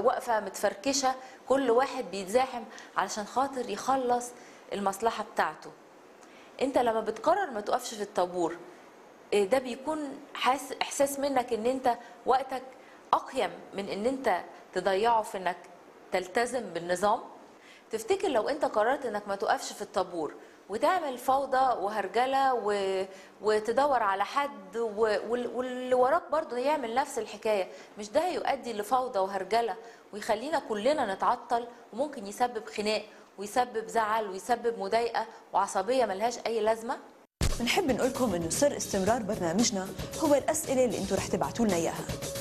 واقفه متفركشه كل واحد بيتزاحم علشان خاطر يخلص المصلحه بتاعته انت لما بتقرر ما تقفش في الطابور إيه ده بيكون حاس احساس منك ان انت وقتك اقيم من ان انت تضيعه في انك تلتزم بالنظام تفتكر لو انت قررت انك ما تقفش في الطابور وتعمل فوضى وهرجله و... وتدور على حد و... وال- واللي وراك برضه يعمل نفس الحكايه مش ده هيؤدي لفوضى وهرجله ويخلينا كلنا نتعطل وممكن يسبب خناق ويسبب زعل ويسبب مضايقه وعصبيه ملهاش اي لازمه بنحب نقول لكم انه سر استمرار برنامجنا هو الاسئله اللي انتم رح تبعتوا لنا اياها